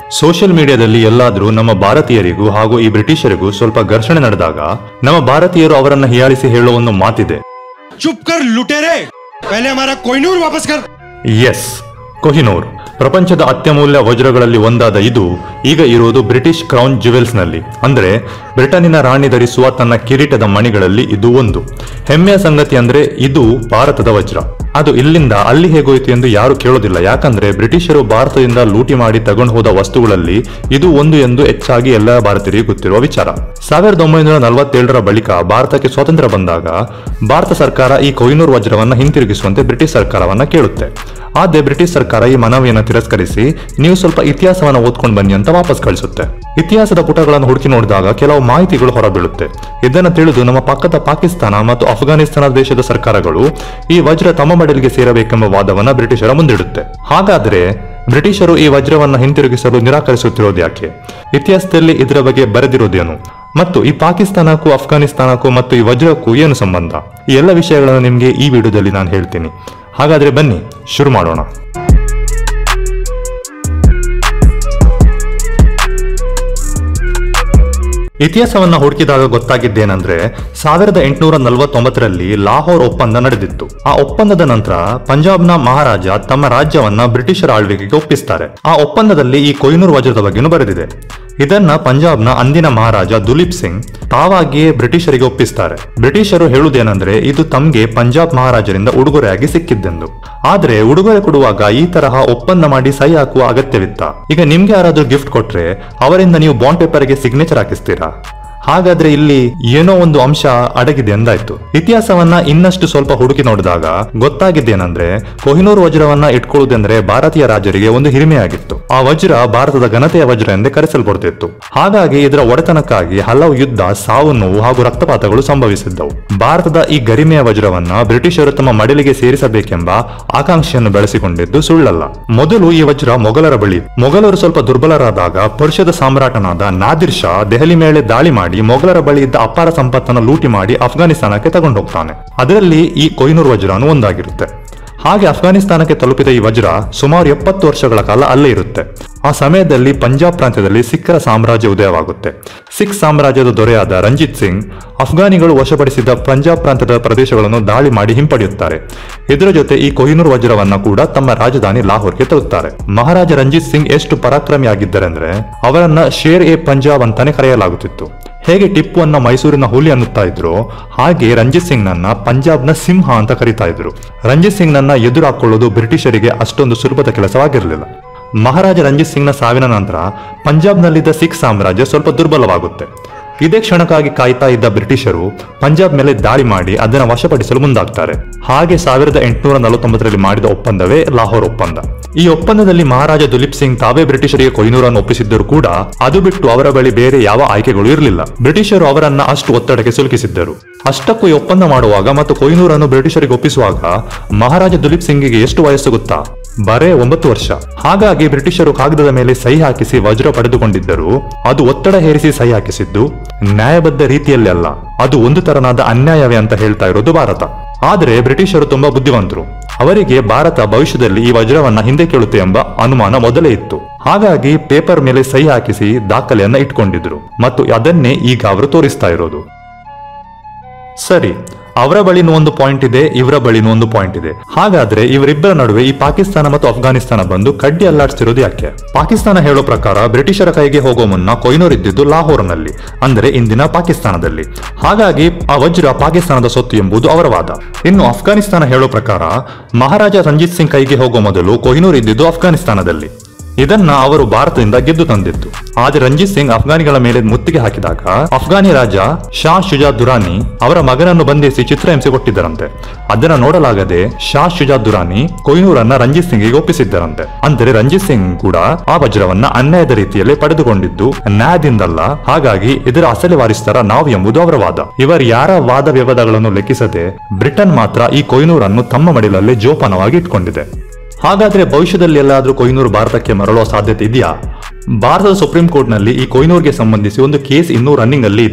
social ಮೀಡಿಯಾದಲ್ಲಿ ಎಲ್ಲಾದ್ರೂ ನಮ್ಮ ಭಾರತೀಯರಿಗೂ ಹಾಗೂ ಈ ಬ್ರಿಟಿಷರಿಗೂ ಸ್ವಲ್ಪ ಘರ್ಷಣೆ ನಡೆದಾಗ ನಮ್ಮ ಭಾರತೀಯರು ಅವರನ್ನ ಹೀಯಾಳಿಸಿ ಹೇಳುವ ಒಂದು ಮಾತಿದೆ चुप कर लुटेरे पहले हमारा कोहिनूर वापस कर ಎಸ್ ಕೊಹಿನೂರ್ ಪ್ರಪಂಚದ ಅತ್ಯಮೂಲ್ಯ ವಜ್ರಗಳಲ್ಲಿ ಒಂದಾದ ಇದು ಈಗ ಇರುವುದು ಬ್ರಿಟಿಷ್ ಕ್ರೌನ್ ನಲ್ಲಿ ಅಂದ್ರೆ ಬ್ರಿಟನ್ನಿನ ರಾಣಿ ಧರಿಸುವ ತನ್ನ ಕಿರೀಟದ ಮಣಿಗಳಲ್ಲಿ ಇದು ಒಂದು ಹೆಮ್ಮೆಯ ಸಂಗತಿ ಅಂದ್ರೆ ಇದು ಭಾರತದ ವಜ್ರ ಅದು ಇಲ್ಲಿಂದ ಅಲ್ಲಿ ಹೇಗೋಯ್ತು ಎಂದು ಯಾರು ಕೇಳೋದಿಲ್ಲ ಯಾಕಂದ್ರೆ ಬ್ರಿಟಿಷರು ಭಾರತದಿಂದ ಲೂಟಿ ಮಾಡಿ ತಗೊಂಡು ಹೋದ ವಸ್ತುಗಳಲ್ಲಿ ಇದು ಒಂದು ಎಂದು ಹೆಚ್ಚಾಗಿ ಎಲ್ಲ ಭಾರತೀಯರಿಗೆ ಗೊತ್ತಿರುವ ವಿಚಾರ ಸಾವಿರದ ಒಂಬೈನೂರ ನಲವತ್ತೇಳರ ಬಳಿಕ ಭಾರತಕ್ಕೆ ಸ್ವಾತಂತ್ರ್ಯ ಬಂದಾಗ ಭಾರತ ಸರ್ಕಾರ ಈ ಕೊಹಿನೂರ್ ವಜ್ರವನ್ನ ಹಿಂತಿರುಗಿಸುವಂತೆ ಬ್ರಿಟಿಷ್ ಸರ್ಕಾರವನ್ನ ಕೇಳುತ್ತೆ ಆದ್ರೆ ಬ್ರಿಟಿಷ್ ಸರ್ಕಾರ ಈ ಮನವಿಯನ್ನು ತಿರಸ್ಕರಿಸಿ ನೀವು ಸ್ವಲ್ಪ ಇತಿಹಾಸವನ್ನ ಓದ್ಕೊಂಡು ಬನ್ನಿ ಅಂತ ವಾಪಸ್ ಕಳಿಸುತ್ತೆ ಇತಿಹಾಸದ ಪುಟಗಳನ್ನು ಹುಡುಕಿ ನೋಡಿದಾಗ ಕೆಲವು ಮಾಹಿತಿಗಳು ಹೊರಬೀಳುತ್ತೆ ಇದನ್ನು ತಿಳಿದು ನಮ್ಮ ಪಕ್ಕದ ಪಾಕಿಸ್ತಾನ ಮತ್ತು ಅಫ್ಘಾನಿಸ್ತಾನ ದೇಶದ ಸರ್ಕಾರಗಳು ಈ ವಜ್ರ ತಮ್ಮ ಮಡಲಿಗೆ ಸೇರಬೇಕೆಂಬ ವಾದವನ್ನ ಬ್ರಿಟಿಷರ ಮುಂದಿಡುತ್ತೆ ಹಾಗಾದ್ರೆ ಬ್ರಿಟಿಷರು ಈ ವಜ್ರವನ್ನ ಹಿಂತಿರುಗಿಸಲು ನಿರಾಕರಿಸುತ್ತಿರೋದು ಯಾಕೆ ಇತಿಹಾಸದಲ್ಲಿ ಇದರ ಬಗ್ಗೆ ಬರೆದಿರೋದೇನು ಮತ್ತು ಈ ಪಾಕಿಸ್ತಾನಕ್ಕೂ ಅಫ್ಘಾನಿಸ್ತಾನಕ್ಕೂ ಮತ್ತು ಈ ವಜ್ರಕ್ಕೂ ಏನು ಸಂಬಂಧ ಈ ಎಲ್ಲ ವಿಷಯಗಳನ್ನು ನಿಮಗೆ ಈ ವಿಡಿಯೋದಲ್ಲಿ ನಾನು ಹೇಳ್ತೀನಿ ಹಾಗಾದ್ರೆ ಬನ್ನಿ ಶುರು ಮಾಡೋಣ ಇತಿಹಾಸವನ್ನ ಹುಡುಕಿದಾಗ ಗೊತ್ತಾಗಿದ್ದೇನೆಂದ್ರೆ ಸಾವಿರದ ಎಂಟುನೂರ ನಲವತ್ತೊಂಬತ್ತರಲ್ಲಿ ಲಾಹೋರ್ ಒಪ್ಪಂದ ನಡೆದಿತ್ತು ಆ ಒಪ್ಪಂದದ ನಂತರ ಪಂಜಾಬ್ನ ಮಹಾರಾಜ ತಮ್ಮ ರಾಜ್ಯವನ್ನ ಬ್ರಿಟಿಷರ ಆಳ್ವಿಕೆಗೆ ಒಪ್ಪಿಸ್ತಾರೆ ಆ ಒಪ್ಪಂದದಲ್ಲಿ ಈ ಕೊಹಿನೂರ್ ವಜ್ರದ ಬಗ್ಗೆನೂ ಬರೆದಿದೆ ಇದನ್ನ ಪಂಜಾಬ್ನ ಅಂದಿನ ಮಹಾರಾಜ ದುಲೀಪ್ ಸಿಂಗ್ ತಾವಾಗಿಯೇ ಬ್ರಿಟಿಷರಿಗೆ ಒಪ್ಪಿಸ್ತಾರೆ ಬ್ರಿಟಿಷರು ಹೇಳುವುದೇನೆಂದ್ರೆ ಇದು ತಮ್ಗೆ ಪಂಜಾಬ್ ಮಹಾರಾಜರಿಂದ ಉಡುಗೊರೆಯಾಗಿ ಸಿಕ್ಕಿದ್ದೆಂದು ಆದ್ರೆ ಉಡುಗೊರೆ ಕೊಡುವಾಗ ಈ ತರಹ ಒಪ್ಪಂದ ಮಾಡಿ ಸಹಿ ಹಾಕುವ ಅಗತ್ಯವಿತ್ತ ಈಗ ನಿಮ್ಗೆ ಯಾರಾದ್ರೂ ಗಿಫ್ಟ್ ಕೊಟ್ರೆ ಅವರಿಂದ ನೀವು ಬಾಂಡ್ ಪೇಪರ್ಗೆ ಸಿಗ್ನೇಚರ್ ಹಾಕಿಸ್ತೀರಾ ಹಾಗಾದ್ರೆ ಇಲ್ಲಿ ಏನೋ ಒಂದು ಅಂಶ ಅಡಗಿದೆ ಎಂದಾಯ್ತು ಇತಿಹಾಸವನ್ನ ಇನ್ನಷ್ಟು ಸ್ವಲ್ಪ ಹುಡುಕಿ ನೋಡಿದಾಗ ಗೊತ್ತಾಗಿದ್ದೇನೆಂದ್ರೆ ಕೊಹಿನೂರ್ ವಜ್ರವನ್ನ ಇಟ್ಕೊಳ್ಳುವುದೆಂದ್ರೆ ಭಾರತೀಯ ರಾಜರಿಗೆ ಒಂದು ಹಿರಿಮೆಯಾಗಿತ್ತು ಆ ವಜ್ರ ಭಾರತದ ಘನತೆಯ ವಜ್ರ ಎಂದೇ ಕರೆಸಲ್ಪಡ್ತಿತ್ತು ಹಾಗಾಗಿ ಇದರ ಒಡೆತನಕ್ಕಾಗಿ ಹಲವು ಯುದ್ಧ ಸಾವು ನೋವು ಹಾಗೂ ರಕ್ತಪಾತಗಳು ಸಂಭವಿಸಿದ್ದವು ಭಾರತದ ಈ ಗರಿಮೆಯ ವಜ್ರವನ್ನ ಬ್ರಿಟಿಷರು ತಮ್ಮ ಮಡಲಿಗೆ ಸೇರಿಸಬೇಕೆಂಬ ಆಕಾಂಕ್ಷೆಯನ್ನು ಬೆಳೆಸಿಕೊಂಡಿದ್ದು ಸುಳ್ಳಲ್ಲ ಮೊದಲು ಈ ವಜ್ರ ಮೊಘಲರ ಬಳಿ ಮೊಘಲರು ಸ್ವಲ್ಪ ದುರ್ಬಲರಾದಾಗ ಪರ್ಷದ ಸಾಮ್ರಾಟನಾದ ನಾದಿರ್ ಶಾ ದೆಹಲಿ ಮೇಲೆ ದಾಳಿ ಮಾಡಿ ಮೊಘಲರ ಬಳಿ ಇದ್ದ ಅಪಾರ ಸಂಪತ್ತನ್ನು ಲೂಟಿ ಮಾಡಿ ಅಫ್ಘಾನಿಸ್ತಾನಕ್ಕೆ ತಗೊಂಡು ಹೋಗ್ತಾನೆ ಅದರಲ್ಲಿ ಈ ಕೊಹಿನೂರ್ ವಜ್ರನು ಒಂದಾಗಿರುತ್ತೆ ಹಾಗೆ ಅಫ್ಘಾನಿಸ್ತಾನಕ್ಕೆ ತಲುಪಿದ ಈ ವಜ್ರ ಸುಮಾರು ಎಪ್ಪತ್ತು ವರ್ಷಗಳ ಕಾಲ ಅಲ್ಲೇ ಇರುತ್ತೆ ಆ ಸಮಯದಲ್ಲಿ ಪಂಜಾಬ್ ಪ್ರಾಂತ್ಯದಲ್ಲಿ ಸಿಖ್ಖರ ಸಾಮ್ರಾಜ್ಯ ಉದಯವಾಗುತ್ತೆ ಸಿಖ್ ಸಾಮ್ರಾಜ್ಯದ ದೊರೆಯಾದ ರಂಜಿತ್ ಸಿಂಗ್ ಅಫ್ಘಾನಿಗಳು ವಶಪಡಿಸಿದ ಪಂಜಾಬ್ ಪ್ರಾಂತ್ಯದ ಪ್ರದೇಶಗಳನ್ನು ದಾಳಿ ಮಾಡಿ ಹಿಂಪಡೆಯುತ್ತಾರೆ ಇದರ ಜೊತೆ ಈ ಕೊಹಿನೂರ್ ವಜ್ರವನ್ನ ಕೂಡ ತಮ್ಮ ರಾಜಧಾನಿ ಲಾಹೋರ್ಗೆ ತರುತ್ತಾರೆ ಮಹಾರಾಜ ರಂಜಿತ್ ಸಿಂಗ್ ಎಷ್ಟು ಪರಾಕ್ರಮಿಯಾಗಿದ್ದರೆಂದ್ರೆ ಅವರನ್ನ ಶೇರ್ ಎ ಪಂಜಾಬ್ ಅಂತಾನೆ ಕರೆಯಲಾಗುತ್ತಿತ್ತು ಹೇಗೆ ಟಿಪ್ಪು ಅನ್ನ ಮೈಸೂರಿನ ಹುಲಿ ಅನ್ನುತ್ತಾ ಇದ್ರು ಹಾಗೆ ರಂಜಿತ್ ಸಿಂಗ್ ನನ್ನ ಪಂಜಾಬ್ನ ಸಿಂಹ ಅಂತ ಕರೀತಾ ಇದ್ರು ರಂಜಿತ್ ಸಿಂಗ್ ನನ್ನ ಎದುರು ಹಾಕೊಳ್ಳೋದು ಬ್ರಿಟಿಷರಿಗೆ ಅಷ್ಟೊಂದು ಸುಲಭದ ಕೆಲಸವಾಗಿರಲಿಲ್ಲ ಮಹಾರಾಜ ರಂಜಿತ್ ಸಿಂಗ್ನ ಸಾವಿನ ನಂತರ ಪಂಜಾಬ್ನಲ್ಲಿದ್ದ ಸಿಖ್ ಸಾಮ್ರಾಜ್ಯ ಸ್ವಲ್ಪ ದುರ್ಬಲವಾಗುತ್ತೆ ಇದೇ ಕ್ಷಣಕ್ಕಾಗಿ ಕಾಯ್ತಾ ಇದ್ದ ಬ್ರಿಟಿಷರು ಪಂಜಾಬ್ ಮೇಲೆ ದಾಳಿ ಮಾಡಿ ಅದನ್ನು ವಶಪಡಿಸಲು ಮುಂದಾಗ್ತಾರೆ ಹಾಗೆ ಸಾವಿರದ ಎಂಟುನೂರ ನಲವತ್ತೊಂಬತ್ತರಲ್ಲಿ ಮಾಡಿದ ಒಪ್ಪಂದವೇ ಲಾಹೋರ್ ಒಪ್ಪಂದ ಈ ಒಪ್ಪಂದದಲ್ಲಿ ಮಹಾರಾಜ ದುಲೀಪ್ ಸಿಂಗ್ ತಾವೇ ಬ್ರಿಟಿಷರಿಗೆ ಕೊಹಿನೂರನ್ನು ಒಪ್ಪಿಸಿದ್ದರೂ ಕೂಡ ಅದು ಬಿಟ್ಟು ಅವರ ಬಳಿ ಬೇರೆ ಯಾವ ಆಯ್ಕೆಗಳು ಇರಲಿಲ್ಲ ಬ್ರಿಟಿಷರು ಅವರನ್ನ ಅಷ್ಟು ಒತ್ತಡಕ್ಕೆ ಸಿಲುಕಿಸಿದ್ದರು ಅಷ್ಟಕ್ಕೂ ಈ ಒಪ್ಪಂದ ಮಾಡುವಾಗ ಮತ್ತು ಕೊಹಿನೂರನ್ನು ಬ್ರಿಟಿಷರಿಗೆ ಒಪ್ಪಿಸುವಾಗ ಮಹಾರಾಜ ದುಲೀಪ್ ಸಿಂಗಿಗೆ ಎಷ್ಟು ವಯಸ್ಸು ಗೊತ್ತಾ ಬರೇ ಒಂಬತ್ತು ವರ್ಷ ಹಾಗಾಗಿ ಬ್ರಿಟಿಷರು ಕಾಗದದ ಮೇಲೆ ಸಹಿ ಹಾಕಿಸಿ ವಜ್ರ ಪಡೆದುಕೊಂಡಿದ್ದರು ಅದು ಒತ್ತಡ ಹೇರಿಸಿ ಸಹಿ ಹಾಕಿಸಿದ್ದು ನ್ಯಾಯಬದ್ಧ ರೀತಿಯಲ್ಲಿ ಅಲ್ಲ ಅದು ಒಂದು ತರನಾದ ಅನ್ಯಾಯವೇ ಅಂತ ಹೇಳ್ತಾ ಇರೋದು ಭಾರತ ಆದರೆ ಬ್ರಿಟಿಷರು ತುಂಬಾ ಬುದ್ಧಿವಂತರು ಅವರಿಗೆ ಭಾರತ ಭವಿಷ್ಯದಲ್ಲಿ ಈ ವಜ್ರವನ್ನ ಹಿಂದೆ ಕೇಳುತ್ತೆ ಎಂಬ ಅನುಮಾನ ಮೊದಲೇ ಇತ್ತು ಹಾಗಾಗಿ ಪೇಪರ್ ಮೇಲೆ ಸಹಿ ಹಾಕಿಸಿ ದಾಖಲೆಯನ್ನ ಇಟ್ಕೊಂಡಿದ್ರು ಮತ್ತು ಅದನ್ನೇ ಈಗ ಅವರು ತೋರಿಸ್ತಾ ಇರೋದು ಸರಿ ಅವರ ಬಳಿನೂ ಒಂದು ಪಾಯಿಂಟ್ ಇದೆ ಇವರ ಬಳಿನೂ ಒಂದು ಪಾಯಿಂಟ್ ಇದೆ ಹಾಗಾದ್ರೆ ಇವರಿಬ್ಬರ ನಡುವೆ ಈ ಪಾಕಿಸ್ತಾನ ಮತ್ತು ಅಫ್ಘಾನಿಸ್ತಾನ ಬಂದು ಕಡ್ಡಿ ಅಲ್ಲಾಡ್ತಿರೋದು ಯಾಕೆ ಪಾಕಿಸ್ತಾನ ಹೇಳೋ ಪ್ರಕಾರ ಬ್ರಿಟಿಷರ ಕೈಗೆ ಹೋಗೋ ಮುನ್ನ ಕೊಯ್ನೂರ್ ಇದ್ದಿದ್ದು ಲಾಹೋರ್ನಲ್ಲಿ ಅಂದರೆ ಇಂದಿನ ಪಾಕಿಸ್ತಾನದಲ್ಲಿ ಹಾಗಾಗಿ ಆ ವಜ್ರ ಪಾಕಿಸ್ತಾನದ ಸೊತ್ತು ಎಂಬುದು ಅವರ ವಾದ ಇನ್ನು ಅಫ್ಘಾನಿಸ್ತಾನ ಹೇಳೋ ಪ್ರಕಾರ ಮಹಾರಾಜ ರಂಜಿತ್ ಸಿಂಗ್ ಕೈಗೆ ಹೋಗೋ ಮೊದಲು ಕೊಯ್ನೂರ್ ಇದ್ದಿದ್ದು ಅಫ್ಘಾನಿಸ್ತಾನದಲ್ಲಿ ಇದನ್ನ ಅವರು ಭಾರತದಿಂದ ಗೆದ್ದು ತಂದಿತ್ತು ಆದರೆ ರಂಜಿತ್ ಸಿಂಗ್ ಅಫ್ಘಾನಿಗಳ ಮೇಲೆ ಮುತ್ತಿಗೆ ಹಾಕಿದಾಗ ಅಫ್ಘಾನಿ ರಾಜ ಶಾ ಶುಜಾ ದುರಾನಿ ಅವರ ಮಗನನ್ನು ಬಂಧಿಸಿ ಚಿತ್ರಹಿಂಸೆ ಕೊಟ್ಟಿದ್ದರಂತೆ ಅದನ್ನ ನೋಡಲಾಗದೆ ಶಾ ಶುಜಾ ದುರಾನಿ ಕೊಯ್ನೂರನ್ನ ರಂಜಿತ್ ಸಿಂಗಿಗೆ ಒಪ್ಪಿಸಿದ್ದರಂತೆ ಅಂದರೆ ರಂಜಿತ್ ಸಿಂಗ್ ಕೂಡ ಆ ವಜ್ರವನ್ನ ಅನ್ಯಾಯದ ರೀತಿಯಲ್ಲಿ ಪಡೆದುಕೊಂಡಿದ್ದು ನ್ಯಾಯದಿಂದಲ್ಲ ಹಾಗಾಗಿ ಇದರ ಅಸಲಿ ವಾರಿಸ್ತಾರ ನಾವು ಎಂಬುದು ಅವರ ವಾದ ಇವರ ಯಾರ ವಾದ ವ್ಯವಧಾನಗಳನ್ನು ಲೆಕ್ಕಿಸದೆ ಬ್ರಿಟನ್ ಮಾತ್ರ ಈ ಕೊಯ್ನೂರನ್ನು ತಮ್ಮ ಮಡಿಲಲ್ಲಿ ಜೋಪಾನವಾಗಿ ಇಟ್ಕೊಂಡಿದೆ ಹಾಗಾದ್ರೆ ಭವಿಷ್ಯದಲ್ಲಿ ಎಲ್ಲಾದ್ರೂ ಕೊಯ್ನೂರ್ ಭಾರತಕ್ಕೆ ಮರಳುವ ಸಾಧ್ಯತೆ ಇದೆಯಾ ಭಾರತದ ಸುಪ್ರೀಂ ಕೋರ್ಟ್ನಲ್ಲಿ ಈ ಕೊಯ್ನೂರ್ಗೆ ಸಂಬಂಧಿಸಿ ಒಂದು ಕೇಸ್ ಇನ್ನೂ ರನ್ನಿಂಗ್ ಅಲ್ಲಿ ಇದೆ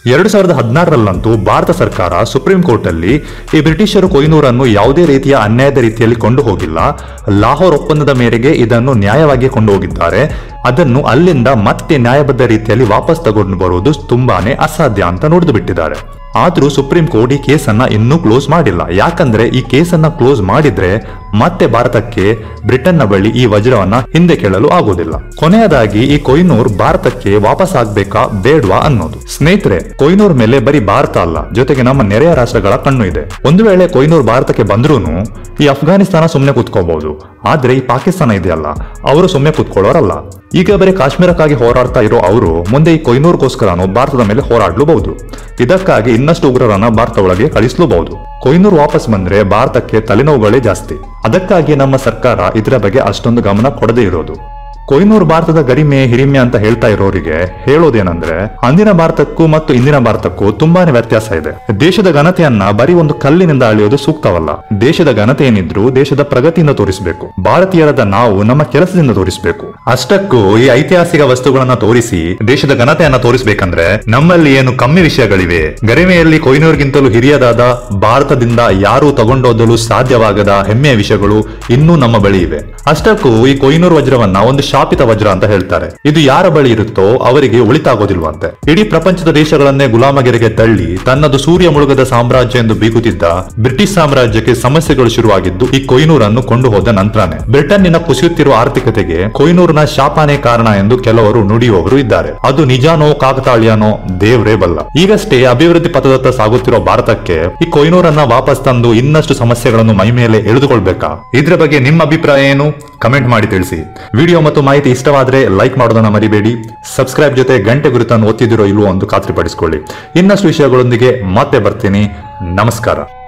ಎರಡು ಸಾವಿರದ ಹದಿನಾರರಲ್ಲಂತೂ ಭಾರತ ಸರ್ಕಾರ ಸುಪ್ರೀಂ ಕೋರ್ಟ್ ಅಲ್ಲಿ ಈ ಬ್ರಿಟಿಷರು ಕೊಯ್ನೂರನ್ನು ಯಾವುದೇ ರೀತಿಯ ಅನ್ಯಾಯದ ರೀತಿಯಲ್ಲಿ ಕೊಂಡು ಹೋಗಿಲ್ಲ ಲಾಹೋರ್ ಒಪ್ಪಂದದ ಮೇರೆಗೆ ಇದನ್ನು ನ್ಯಾಯವಾಗಿ ಕೊಂಡು ಹೋಗಿದ್ದಾರೆ ಅದನ್ನು ಅಲ್ಲಿಂದ ಮತ್ತೆ ನ್ಯಾಯಬದ್ಧ ರೀತಿಯಲ್ಲಿ ವಾಪಸ್ ತಗೊಂಡು ಬರುವುದು ತುಂಬಾನೇ ಅಸಾಧ್ಯ ಅಂತ ನುಡಿದು ಬಿಟ್ಟಿದ್ದಾರೆ ಆದ್ರೂ ಸುಪ್ರೀಂ ಕೋರ್ಟ್ ಈ ಕೇಸನ್ನ ಇನ್ನೂ ಕ್ಲೋಸ್ ಮಾಡಿಲ್ಲ ಯಾಕಂದ್ರೆ ಈ ಕೇಸನ್ನ ಕ್ಲೋಸ್ ಮಾಡಿದ್ರೆ ಮತ್ತೆ ಭಾರತಕ್ಕೆ ಬ್ರಿಟನ್ನ ಬಳಿ ಈ ವಜ್ರವನ್ನ ಹಿಂದೆ ಕೇಳಲು ಆಗೋದಿಲ್ಲ ಕೊನೆಯದಾಗಿ ಈ ಕೊಯ್ನೂರ್ ಭಾರತಕ್ಕೆ ವಾಪಸ್ ಆಗ್ಬೇಕಾ ಬೇಡ್ವಾ ಅನ್ನೋದು ಸ್ನೇಹಿತರೆ ಕೊಯ್ನೂರ್ ಮೇಲೆ ಬರೀ ಭಾರತ ಅಲ್ಲ ಜೊತೆಗೆ ನಮ್ಮ ನೆರೆಯ ರಾಷ್ಟ್ರಗಳ ಕಣ್ಣು ಇದೆ ಒಂದು ವೇಳೆ ಕೊಯ್ನೂರ್ ಭಾರತಕ್ಕೆ ಬಂದ್ರೂನು ಈ ಅಫ್ಘಾನಿಸ್ತಾನ ಸುಮ್ಮನೆ ಕೂತ್ಕೋಬಹುದು ಆದ್ರೆ ಈ ಪಾಕಿಸ್ತಾನ ಇದೆಯಲ್ಲ ಅವರು ಸುಮ್ಮನೆ ಕೂತ್ಕೊಳ್ಳೋರಲ್ಲ ಈಗ ಬರೀ ಕಾಶ್ಮೀರಕ್ಕಾಗಿ ಹೋರಾಡ್ತಾ ಇರೋ ಅವರು ಮುಂದೆ ಈ ಕೊಯ್ನೂರ್ಗೋಸ್ಕರನೂ ಭಾರತದ ಮೇಲೆ ಹೋರಾಡಲೂಬಹುದು ಇದಕ್ಕಾಗಿ ಇನ್ನಷ್ಟು ಉಗ್ರರನ್ನ ಭಾರತ ಒಳಗೆ ಕಳಿಸಲೂಬಹುದು ಕೊಯ್ನೂರ್ ವಾಪಸ್ ಬಂದ್ರೆ ಭಾರತಕ್ಕೆ ತಲೆನೋವುಗಳೇ ಜಾಸ್ತಿ ಅದಕ್ಕಾಗಿ ನಮ್ಮ ಸರ್ಕಾರ ಇದರ ಬಗ್ಗೆ ಅಷ್ಟೊಂದು ಗಮನ ಕೊಡದೇ ಇರೋದು ಕೊಯ್ನೂರ್ ಭಾರತದ ಗರಿಮೆ ಹಿರಿಮೆ ಅಂತ ಹೇಳ್ತಾ ಇರೋರಿಗೆ ಹೇಳೋದೇನಂದ್ರೆ ಅಂದಿನ ಭಾರತಕ್ಕೂ ಮತ್ತು ಇಂದಿನ ಭಾರತಕ್ಕೂ ತುಂಬಾನೇ ವ್ಯತ್ಯಾಸ ಇದೆ ದೇಶದ ಘನತೆಯನ್ನ ಬರೀ ಒಂದು ಕಲ್ಲಿನಿಂದ ಅಳೆಯೋದು ಸೂಕ್ತವಲ್ಲ ದೇಶದ ಘನತೆ ಏನಿದ್ರು ದೇಶದ ಪ್ರಗತಿಯಿಂದ ತೋರಿಸಬೇಕು ಭಾರತೀಯರಾದ ನಾವು ನಮ್ಮ ಕೆಲಸದಿಂದ ತೋರಿಸಬೇಕು ಅಷ್ಟಕ್ಕೂ ಈ ಐತಿಹಾಸಿಕ ವಸ್ತುಗಳನ್ನ ತೋರಿಸಿ ದೇಶದ ಘನತೆಯನ್ನ ತೋರಿಸಬೇಕಂದ್ರೆ ನಮ್ಮಲ್ಲಿ ಏನು ಕಮ್ಮಿ ವಿಷಯಗಳಿವೆ ಗರಿಮೆಯಲ್ಲಿ ಕೊಯ್ನೂರ್ಗಿಂತಲೂ ಹಿರಿಯದಾದ ಭಾರತದಿಂದ ಯಾರೂ ತಗೊಂಡೋದಲು ಸಾಧ್ಯವಾಗದ ಹೆಮ್ಮೆಯ ವಿಷಯಗಳು ಇನ್ನೂ ನಮ್ಮ ಬಳಿ ಇವೆ ಅಷ್ಟಕ್ಕೂ ಈ ಕೊಯ್ನೂರ್ ವಜ್ರವನ್ನ ಒಂದು ಶಾಪಿತ ವಜ್ರ ಅಂತ ಹೇಳ್ತಾರೆ ಇದು ಯಾರ ಬಳಿ ಇರುತ್ತೋ ಅವರಿಗೆ ಉಳಿತಾಗೋದಿಲ್ವಂತೆ ಇಡೀ ಪ್ರಪಂಚದ ದೇಶಗಳನ್ನೇ ಗುಲಾಮಗಿರಿಗೆ ತಳ್ಳಿ ತನ್ನದು ಸೂರ್ಯ ಮುಳುಗದ ಸಾಮ್ರಾಜ್ಯ ಎಂದು ಬೀಗುತ್ತಿದ್ದ ಬ್ರಿಟಿಷ್ ಸಾಮ್ರಾಜ್ಯಕ್ಕೆ ಸಮಸ್ಯೆಗಳು ಶುರುವಾಗಿದ್ದು ಈ ಕೊಯ್ನೂರನ್ನು ಕೊಂಡು ಹೋದ ನಂತರನೇ ಬ್ರಿಟನ್ನಿನ ಕುಸಿಯುತ್ತಿರುವ ಆರ್ಥಿಕತೆಗೆ ಕೊಯ್ನೂರ್ನ ಶಾಪನೆ ಕಾರಣ ಎಂದು ಕೆಲವರು ನುಡಿಯುವವರು ಇದ್ದಾರೆ ಅದು ನಿಜಾನೋ ಕಾಕತಾಳಿಯಾನೋ ದೇವ್ರೇ ಬಲ್ಲ ಈಗಷ್ಟೇ ಅಭಿವೃದ್ಧಿ ಪಥದತ್ತ ಸಾಗುತ್ತಿರುವ ಭಾರತಕ್ಕೆ ಈ ಕೊಯ್ನೂರನ್ನ ವಾಪಸ್ ತಂದು ಇನ್ನಷ್ಟು ಸಮಸ್ಯೆಗಳನ್ನು ಮೈ ಮೇಲೆ ಎಳೆದುಕೊಳ್ಬೇಕಾ ಇದ್ರ ಬಗ್ಗೆ ನಿಮ್ಮ ಅಭಿಪ್ರಾಯ ಏನು ಕಮೆಂಟ್ ಮಾಡಿ ತಿಳಿಸಿ ವಿಡಿಯೋ ಮತ್ತು ಮಾಹಿತಿ ಇಷ್ಟವಾದ್ರೆ ಲೈಕ್ ಮಾಡೋದನ್ನ ಮರಿಬೇಡಿ ಸಬ್ಸ್ಕ್ರೈಬ್ ಜೊತೆ ಗಂಟೆ ಗುರುತನ್ನು ಒತ್ತಿದಿರೋ ಇಲ್ವೋ ಎಂದು ಖಾತ್ರಿಪಡಿಸಿಕೊಳ್ಳಿ ಇನ್ನಷ್ಟು ವಿಷಯಗಳೊಂದಿಗೆ ಮತ್ತೆ ಬರ್ತೀನಿ ನಮಸ್ಕಾರ